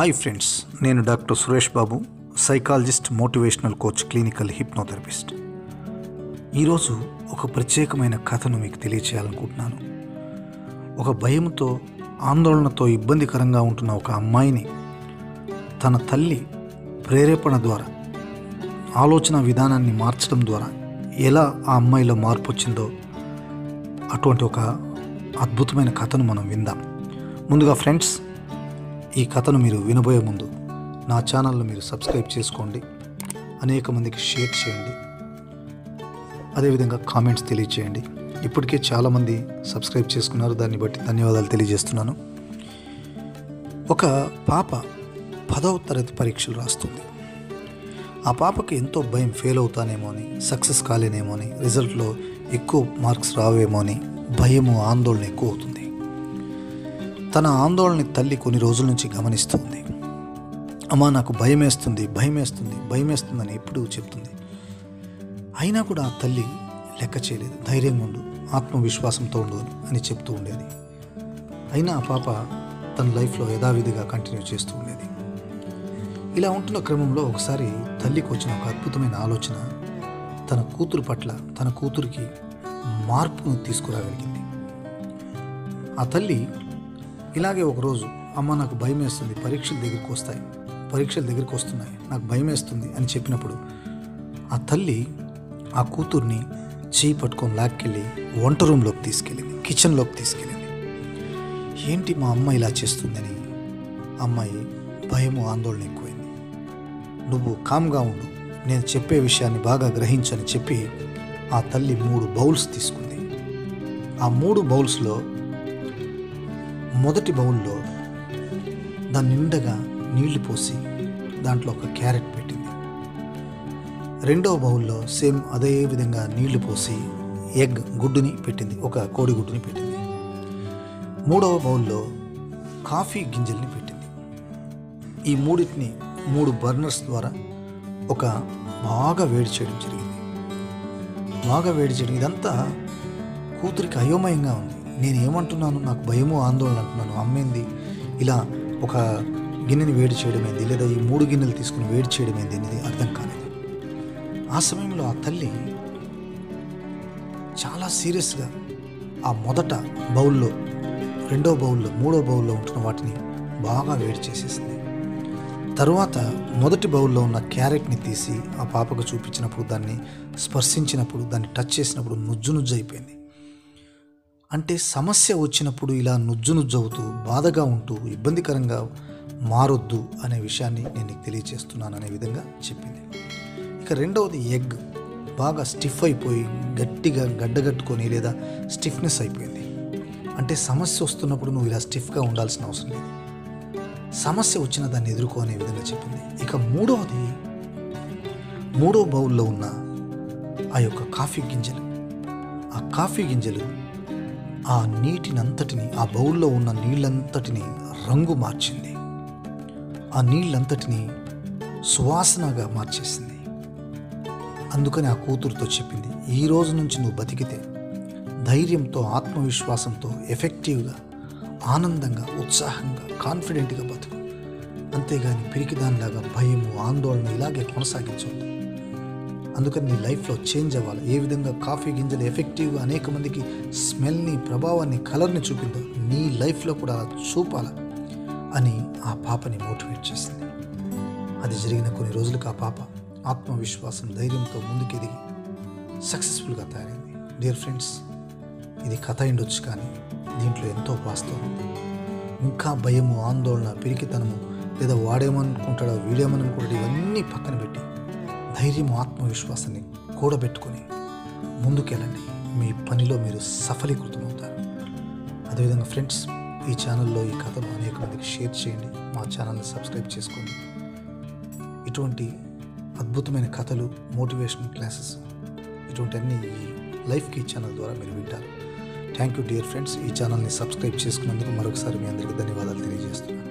hi friends నేను doctor Suresh Babu psychologist motivational coach clinical hypnotherapist ఈరోజు ఒక ప్రత్యేకమైన కథను మీకు తెలియచేయాలనుకుంటున్నాను ఒక భయంతో ఆందోళనతో ఇబ్బందికరంగా ఉంటున్న ఒక అమ్మాయిని తన తల్లి ప్రేరేపణ ద్వారా ఆలోచన విధానాన్ని మార్చడం ద్వారా ఎలా ఆ అమ్మాయిలో మార్పు వచ్చిందో అటువంటి ఒక అద్భుతమైన కథను మనం విందాం ముందుగా ఫ్రెండ్స్ ఈ కథను మీరు వినబోయే ముందు నా ఛానల్ను మీరు సబ్స్క్రైబ్ చేసుకోండి అనేక మందికి షేర్ చేయండి అదేవిధంగా కామెంట్స్ తెలియచేయండి ఇప్పటికే చాలామంది సబ్స్క్రైబ్ చేసుకున్నారు దాన్ని బట్టి ధన్యవాదాలు తెలియజేస్తున్నాను ఒక పాప పదవ తరగతి పరీక్షలు రాస్తుంది ఆ పాపకి ఎంతో భయం ఫెయిల్ అవుతానేమో అని సక్సెస్ కాలేనేమో అని రిజల్ట్లో ఎక్కువ మార్క్స్ రావేమో అని భయము ఆందోళన ఎక్కువ అవుతుంది తన ఆందోళనని తల్లి కొన్ని రోజుల నుంచి గమనిస్తుంది అమ్మా నాకు భయం వేస్తుంది భయం వేస్తుంది భయం వేస్తుందని ఎప్పుడూ చెప్తుంది అయినా కూడా ఆ తల్లి లెక్క చేయలేదు ధైర్యంగా ఉండు ఆత్మవిశ్వాసంతో ఉండు అని చెప్తూ ఉండేది అయినా ఆ పాప తన లైఫ్లో యథావిధిగా కంటిన్యూ చేస్తూ ఉండేది ఇలా ఉంటున్న క్రమంలో ఒకసారి తల్లికి వచ్చిన ఒక అద్భుతమైన ఆలోచన తన కూతురు పట్ల తన కూతురికి మార్పును తీసుకురాగలిగింది ఆ తల్లి ఇలాగే ఒకరోజు అమ్మ నాకు భయం వేస్తుంది పరీక్షల దగ్గరికి వస్తాయి పరీక్షల దగ్గరికి వస్తున్నాయి నాకు భయం వేస్తుంది అని చెప్పినప్పుడు ఆ తల్లి ఆ కూతుర్ని చేయి పట్టుకొని లాక్కెళ్ళి వంట రూమ్లోకి తీసుకెళ్ళింది కిచెన్లోకి తీసుకెళ్ళింది ఏంటి మా అమ్మ ఇలా చేస్తుందని అమ్మాయి భయము ఆందోళన ఎక్కువైంది నువ్వు కామ్గా ఉండు నేను చెప్పే విషయాన్ని బాగా గ్రహించని చెప్పి ఆ తల్లి మూడు బౌల్స్ తీసుకుంది ఆ మూడు బౌల్స్లో మొదటి బౌల్లో దాని నిండగా నీళ్లు పోసి దాంట్లో ఒక క్యారెట్ పెట్టింది రెండవ బౌల్లో సేమ్ అదే విధంగా నీళ్లు పోసి ఎగ్ గుడ్డుని పెట్టింది ఒక కోడి గుడ్డుని పెట్టింది మూడవ బౌల్లో కాఫీ గింజల్ని పెట్టింది ఈ మూడింటిని మూడు బర్నర్స్ ద్వారా ఒక బాగా వేడి చేయడం జరిగింది బాగా వేడి చేయడం ఇదంతా కూతురికి అయోమయంగా ఉంది నేను ఏమంటున్నాను నాకు భయము ఆందోళన అంటున్నాను అమ్మేంది ఇలా ఒక గిన్నెని వేడి చేయడమేంది లేదా ఈ మూడు గిన్నెలు తీసుకుని వేడి చేయడమేంది అనేది అర్థం కాలేదు ఆ సమయంలో ఆ తల్లి చాలా సీరియస్గా ఆ మొదట బౌల్లో రెండో బౌల్లో మూడో బౌల్లో ఉంటున్న వాటిని బాగా వేడి చేసేసింది తరువాత మొదటి బౌల్లో ఉన్న క్యారెట్ని తీసి ఆ పాపకు చూపించినప్పుడు దాన్ని స్పర్శించినప్పుడు దాన్ని టచ్ చేసినప్పుడు నుజ్జు నుజ్జు అయిపోయింది అంటే సమస్య వచ్చినప్పుడు ఇలా నుజ్జు నుజ్జు అవుతూ బాధగా ఉంటూ ఇబ్బందికరంగా మారొద్దు అనే విషయాన్ని నేను నీకు తెలియచేస్తున్నాను అనే విధంగా చెప్పింది ఇక రెండవది ఎగ్ బాగా స్టిఫ్ అయిపోయి గట్టిగా గడ్డగట్టుకొని లేదా స్టిఫ్నెస్ అయిపోయింది అంటే సమస్య వస్తున్నప్పుడు నువ్వు ఇలా స్టిఫ్గా ఉండాల్సిన అవసరం లేదు సమస్య వచ్చిన దాన్ని ఎదుర్కోనే విధంగా చెప్పింది ఇక మూడవది మూడో బౌల్లో ఉన్న ఆ యొక్క కాఫీ గింజలు ఆ కాఫీ గింజలు ఆ నీటినంతటిని ఆ బౌల్లో ఉన్న నీళ్ళంతటిని రంగు మార్చింది ఆ నీళ్ళంతటిని సువాసనగా మార్చేసింది అందుకని ఆ కూతురుతో చెప్పింది ఈ రోజు నుంచి నువ్వు బతికితే ధైర్యంతో ఆత్మవిశ్వాసంతో ఎఫెక్టివ్గా ఆనందంగా ఉత్సాహంగా కాన్ఫిడెంట్గా బతుకు అంతేగాని పిరికిదానిలాగా భయము ఆందోళన ఇలాగే కొనసాగించవద్దు అందుకని నీ లైఫ్లో చేంజ్ అవ్వాలి ఏ విధంగా కాఫీ గింజలు ఎఫెక్టివ్గా అనేక మందికి స్మెల్ని ప్రభావాన్ని కలర్ని చూపిందో నీ లైఫ్లో కూడా చూపాల అని ఆ పాపని మోటివేట్ చేసింది అది జరిగిన కొన్ని రోజులకు ఆ పాప ఆత్మవిశ్వాసం ధైర్యంతో ముందుకెదిగి సక్సెస్ఫుల్గా తయారైంది డియర్ ఫ్రెండ్స్ ఇది కథ ఉండొచ్చు కానీ దీంట్లో ఎంతో వాస్తవం ఉంది ఇంకా భయము ఆందోళన పిరికితనము లేదా వాడేమనుకుంటాడో వీడేమనుకుంటాడో ఇవన్నీ పక్కన పెట్టి ధైర్యము ఆత్మవిశ్వాసాన్ని కూడబెట్టుకొని ముందుకెళ్ళండి మీ పనిలో మీరు సఫలీకృతమవుతారు అదేవిధంగా ఫ్రెండ్స్ ఈ ఛానల్లో ఈ కథను అనేక మందికి షేర్ చేయండి మా ఛానల్ని సబ్స్క్రైబ్ చేసుకోండి ఇటువంటి అద్భుతమైన కథలు మోటివేషన్ క్లాసెస్ ఇటువంటి అన్ని ఈ లైఫ్కి ఛానల్ ద్వారా మీరు వింటారు థ్యాంక్ యూ డియర్ ఫ్రెండ్స్ ఈ ఛానల్ని సబ్స్క్రైబ్ చేసుకున్నందుకు మరొకసారి మీ అందరికీ ధన్యవాదాలు తెలియజేస్తున్నాను